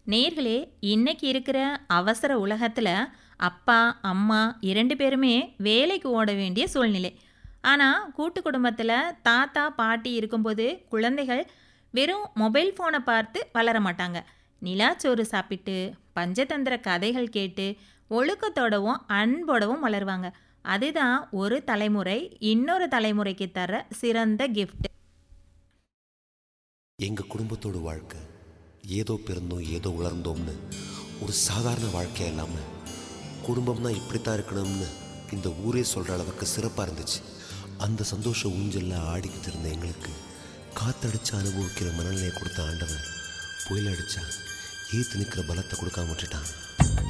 நேர்களே இன்னைக்கு இருக்கிற அவசர உலகத்தில் அப்பா அம்மா இரண்டு பேருமே வேலைக்கு ஓட வேண்டிய சூழ்நிலை ஆனால் கூட்டு குடும்பத்தில் தாத்தா பாட்டி இருக்கும்போது குழந்தைகள் வெறும் மொபைல் ஃபோனை பார்த்து வளர மாட்டாங்க நிலாச்சோறு சாப்பிட்டு பஞ்சதந்திர கதைகள் கேட்டு ஒழுக்கத்தோடவும் அன்போடவும் வளருவாங்க அதுதான் ஒரு தலைமுறை இன்னொரு தலைமுறைக்கு தர சிறந்த கிஃப்ட் எங்கள் குடும்பத்தோட வாழ்க்கை ஏதோ பிறந்தோம் ஏதோ வளர்ந்தோம்னு ஒரு சாதாரண வாழ்க்கை இல்லாமல் குடும்பம்னா இப்படித்தான் இருக்கணும்னு இந்த ஊரே சொல்கிற அளவுக்கு சிறப்பாக இருந்துச்சு அந்த சந்தோஷ ஊஞ்சலில் ஆடிக்கிட்டு இருந்த எங்களுக்கு காத்தடிச்சு அனுபவிக்கிற மனநிலையை கொடுத்த ஆண்டவன் புயல் அடித்தா ஏத்து நிற்கிற பலத்தை கொடுக்காம விட்டுட்டான்